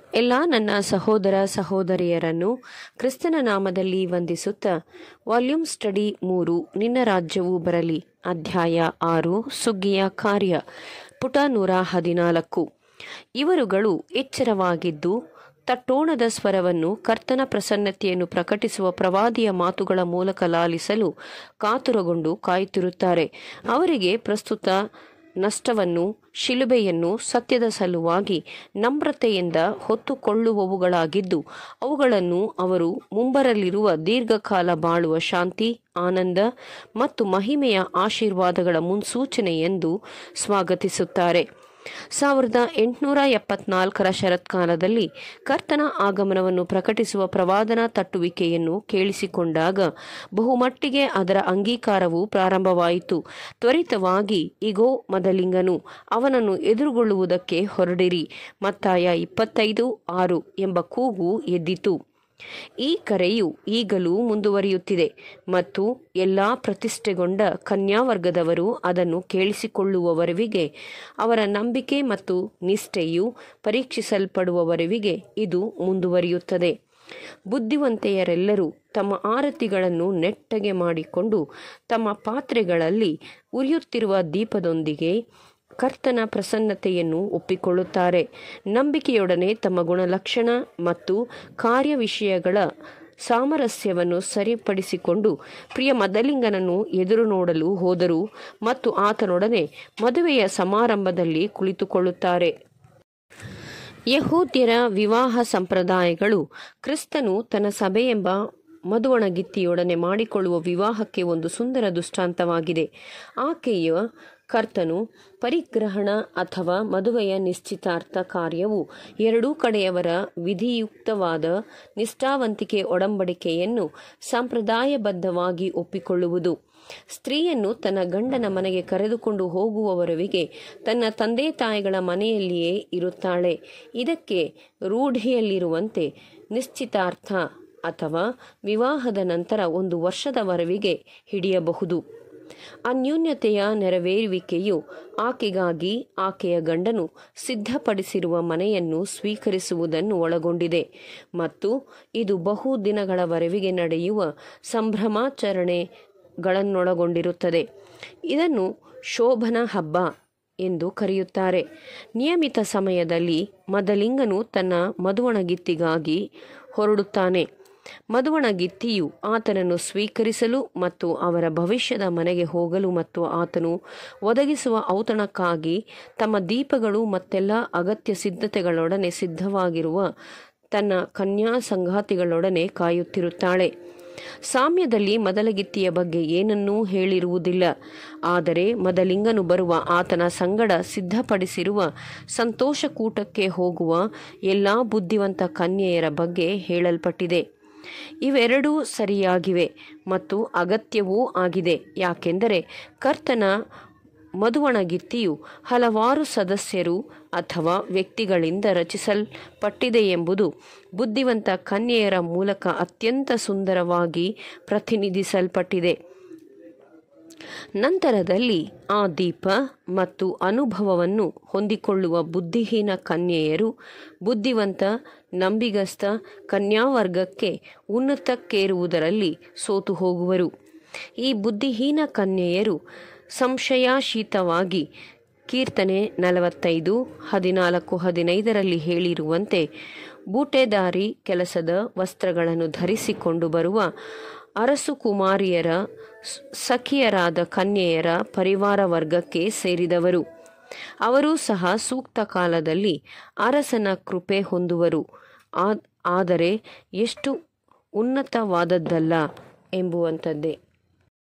ಎಲ್ಲ ನನ್ನ ಸಹೋದರ ಸಹೋದರಿಯರನ್ನು ಕ್ರಿಸ್ತನ ನಾಮದಲ್ಲಿ ವಂದಿಸುತ್ತಾ ವಾಲ್ಯೂಮ್ ಸ್ಟಡಿ ಮೂರು ನಿನ್ನ ರಾಜ್ಯವು ಬರಲಿ ಅಧ್ಯಾಯ ಆರು ಸುಗ್ಗಿಯ ಕಾರ್ಯ ಪುಟ ನೂರ ಹದಿನಾಲ್ಕು ಇವರುಗಳು ಎಚ್ಚರವಾಗಿದ್ದು ತಟ್ಟೋಣದ ಸ್ವರವನ್ನು ಕರ್ತನ ಪ್ರಸನ್ನತೆಯನ್ನು ಪ್ರಕಟಿಸುವ ಪ್ರವಾದಿಯ ಮಾತುಗಳ ಮೂಲಕ ಲಾಲಿಸಲು ಕಾತುರಗೊಂಡು ಕಾಯುತ್ತಿರುತ್ತಾರೆ ಅವರಿಗೆ ಪ್ರಸ್ತುತ ನಷ್ಟವನ್ನು ಶಿಲುಬೆಯನ್ನು ಸತ್ಯದ ಸಲುವಾಗಿ ನಮ್ರತೆಯಿಂದ ಹೊತ್ತುಕೊಳ್ಳುವವುಗಳಾಗಿದ್ದು ಅವುಗಳನ್ನು ಅವರು ಮುಂಬರಲಿರುವ ದೀರ್ಘಕಾಲ ಬಾಳುವ ಶಾಂತಿ ಆನಂದ ಮತ್ತು ಮಹಿಮೆಯ ಆಶೀರ್ವಾದಗಳ ಮುನ್ಸೂಚನೆ ಎಂದು ಸ್ವಾಗತಿಸುತ್ತಾರೆ ಸಾವಿರದ ಎಂಟುನೂರ ಎಪ್ಪತ್ನಾಲ್ಕರ ಶರತ್ಕಾಲದಲ್ಲಿ ಕರ್ತನ ಆಗಮನವನ್ನು ಪ್ರಕಟಿಸುವ ಪ್ರವಾದನ ತಟ್ಟುವಿಕೆಯನ್ನು ಕೇಳಿಸಿಕೊಂಡಾಗ ಬಹುಮಟ್ಟಿಗೆ ಅದರ ಅಂಗೀಕಾರವು ಪ್ರಾರಂಭವಾಯಿತು ತ್ವರಿತವಾಗಿ ಇಗೋ ಮದಲಿಂಗನು ಅವನನ್ನು ಎದುರುಗೊಳ್ಳುವುದಕ್ಕೆ ಹೊರಡಿರಿ ಮತ್ತಾಯ ಇಪ್ಪತ್ತೈದು ಆರು ಎಂಬ ಕೂಗು ಎದ್ದಿತು ಈ ಕರೆಯು ಈಗಲೂ ಮುಂದುವರಿಯುತ್ತಿದೆ ಮತ್ತು ಎಲ್ಲ ಪ್ರತಿಷ್ಠೆಗೊಂಡ ಕನ್ಯಾವರ್ಗದವರು ಅದನ್ನು ಕೇಳಿಸಿಕೊಳ್ಳುವವರೆವಿಗೆ ಅವರ ನಂಬಿಕೆ ಮತ್ತು ನಿಷ್ಠೆಯು ಪರೀಕ್ಷಿಸಲ್ಪಡುವವರೆವಿಗೆ ಇದು ಮುಂದುವರಿಯುತ್ತದೆ ಬುದ್ಧಿವಂತೆಯರೆಲ್ಲರೂ ತಮ್ಮ ಆರತಿಗಳನ್ನು ನೆಟ್ಟಗೆ ಮಾಡಿಕೊಂಡು ತಮ್ಮ ಪಾತ್ರೆಗಳಲ್ಲಿ ಉರಿಯುತ್ತಿರುವ ದೀಪದೊಂದಿಗೆ ಕರ್ತನ ಪ್ರಸನ್ನತೆಯನ್ನು ಒಪ್ಪಿಕೊಳ್ಳುತ್ತಾರೆ ನಂಬಿಕೆಯೊಡನೆ ತಮ್ಮ ಗುಣಲಕ್ಷಣ ಮತ್ತು ಕಾರ್ಯ ವಿಷಯಗಳ ಸಾಮರಸ್ಯವನ್ನು ಸರಿಪಡಿಸಿಕೊಂಡು ಪ್ರಿಯ ಮದಲಿಂಗನನ್ನು ಎದುರು ನೋಡಲು ಹೋದರು ಮತ್ತು ಆತನೊಡನೆ ಮದುವೆಯ ಸಮಾರಂಭದಲ್ಲಿ ಕುಳಿತುಕೊಳ್ಳುತ್ತಾರೆ ಯಹೂದ್ಯರ ವಿವಾಹ ಸಂಪ್ರದಾಯಗಳು ಕ್ರಿಸ್ತನು ತನ್ನ ಸಭೆಯೆಂಬ ಮಧುವಣಗಿತ್ತಿಯೊಡನೆ ಮಾಡಿಕೊಳ್ಳುವ ವಿವಾಹಕ್ಕೆ ಒಂದು ಸುಂದರ ದೃಷ್ಟಾಂತವಾಗಿದೆ ಆಕೆಯ ಕರ್ತನು ಪರಿಗ್ರಹಣ ಅಥವಾ ಮದುವೆಯ ನಿಶ್ಚಿತಾರ್ಥ ಕಾರ್ಯವು ಎರಡೂ ಕಡೆಯವರ ವಿಧಿಯುಕ್ತವಾದ ನಿಷ್ಠಾವಂತಿಕೆ ಒಡಂಬಡಿಕೆಯನ್ನು ಸಂಪ್ರದಾಯಬದ್ಧವಾಗಿ ಒಪ್ಪಿಕೊಳ್ಳುವುದು ಸ್ತ್ರೀಯನ್ನು ತನ್ನ ಗಂಡನ ಮನೆಗೆ ಕರೆದುಕೊಂಡು ಹೋಗುವವರೆವಿಗೆ ತನ್ನ ತಂದೆ ತಾಯಿಗಳ ಮನೆಯಲ್ಲಿಯೇ ಇರುತ್ತಾಳೆ ಇದಕ್ಕೆ ರೂಢಿಯಲ್ಲಿರುವಂತೆ ನಿಶ್ಚಿತಾರ್ಥ ಅಥವಾ ವಿವಾಹದ ನಂತರ ಒಂದು ವರ್ಷದವರೆವಿಗೆ ಹಿಡಿಯಬಹುದು ಅನ್ಯೂನ್ಯತೆಯ ನೆರವೇರುವಿಕೆಯು ಆಕೆಗಾಗಿ ಆಕೆಯ ಗಂಡನು ಸಿದ್ಧಪಡಿಸಿರುವ ಮನೆಯನ್ನು ಸ್ವೀಕರಿಸುವುದನ್ನು ಒಳಗೊಂಡಿದೆ ಮತ್ತು ಇದು ಬಹು ದಿನಗಳವರೆವಿಗೆ ನಡೆಯುವ ಸಂಭ್ರಮಾಚರಣೆಗಳನ್ನೊಳಗೊಂಡಿರುತ್ತದೆ ಇದನ್ನು ಶೋಭನ ಹಬ್ಬ ಎಂದು ಕರೆಯುತ್ತಾರೆ ನಿಯಮಿತ ಸಮಯದಲ್ಲಿ ಮದಲಿಂಗನು ತನ್ನ ಮಧುವಣಗಿತ್ತಿಗಾಗಿ ಹೊರಡುತ್ತಾನೆ ಮಧುವಣಗಿತ್ತಿಯು ಆತನನ್ನು ಸ್ವೀಕರಿಸಲು ಮತ್ತು ಅವರ ಭವಿಷ್ಯದ ಮನೆಗೆ ಹೋಗಲು ಮತ್ತು ಆತನು ಒದಗಿಸುವ ಔತಣಕ್ಕಾಗಿ ತಮ್ಮ ದೀಪಗಳು ಮತ್ತೆಲ್ಲ ಅಗತ್ಯ ಸಿದ್ಧತೆಗಳೊಡನೆ ಸಿದ್ಧವಾಗಿರುವ ತನ್ನ ಕನ್ಯಾ ಸಂಗಾತಿಗಳೊಡನೆ ಕಾಯುತ್ತಿರುತ್ತಾಳೆ ಸಾಮ್ಯದಲ್ಲಿ ಮದಲಗಿತ್ತಿಯ ಬಗ್ಗೆ ಏನನ್ನೂ ಹೇಳಿರುವುದಿಲ್ಲ ಆದರೆ ಮದಲಿಂಗನು ಬರುವ ಆತನ ಸಂಗಡ ಸಿದ್ಧಪಡಿಸಿರುವ ಸಂತೋಷಕೂಟಕ್ಕೆ ಹೋಗುವ ಎಲ್ಲ ಬುದ್ಧಿವಂತ ಕನ್ಯೆಯರ ಬಗ್ಗೆ ಹೇಳಲ್ಪಟ್ಟಿದೆ ಇವೆರಡೂ ಸರಿಯಾಗಿವೆ ಮತ್ತು ಅಗತ್ಯವೂ ಆಗಿದೆ ಯಾಕೆಂದರೆ ಕರ್ತನ ಮಧುವಣಗಿತ್ತಿಯು ಹಲವಾರು ಸದಸ್ಯರು ಅಥವಾ ವ್ಯಕ್ತಿಗಳಿಂದ ರಚಿಸಲ್ಪಟ್ಟಿದೆ ಎಂಬುದು ಬುದ್ಧಿವಂತ ಕನ್ಯೆಯರ ಮೂಲಕ ಅತ್ಯಂತ ಸುಂದರವಾಗಿ ಪ್ರತಿನಿಧಿಸಲ್ಪಟ್ಟಿದೆ ನಂತರದಲ್ಲಿ ಆ ದೀಪ ಮತ್ತು ಅನುಭವವನ್ನು ಹೊಂದಿಕೊಳ್ಳುವ ಬುದ್ಧಿಹೀನ ಕನ್ಯೆಯರು ಬುದ್ಧಿವಂತ ನಂಬಿಗಸ್ತ ಕನ್ಯಾವರ್ಗಕ್ಕೆ ಉನ್ನತಕ್ಕೇರುವುದರಲ್ಲಿ ಸೋತು ಹೋಗುವರು ಈ ಬುದ್ಧಿಹೀನ ಕನ್ಯೆಯರು ಸಂಶಯಾಶೀತವಾಗಿ ಕೀರ್ತನೆ ನಲವತ್ತೈದು ಹದಿನಾಲ್ಕು ಹದಿನೈದರಲ್ಲಿ ಹೇಳಿರುವಂತೆ ಬೂಟೆದಾರಿ ಕೆಲಸದ ವಸ್ತ್ರಗಳನ್ನು ಧರಿಸಿಕೊಂಡು ಬರುವ ಅರಸು ಕುಮಾರಿಯರ ಸಖಿಯರಾದ ಕನ್ಯೆಯರ ಪರಿವಾರ ವರ್ಗಕ್ಕೆ ಸೇರಿದವರು ಅವರೂ ಸಹ ಸೂಕ್ತ ಕಾಲದಲ್ಲಿ ಅರಸನ ಕೃಪೆ ಹೊಂದುವರು ಆದರೆ ಎಷ್ಟು ಉನ್ನತವಾದದ್ದಲ್ಲ ಎಂಬುವಂಥದ್ದೇ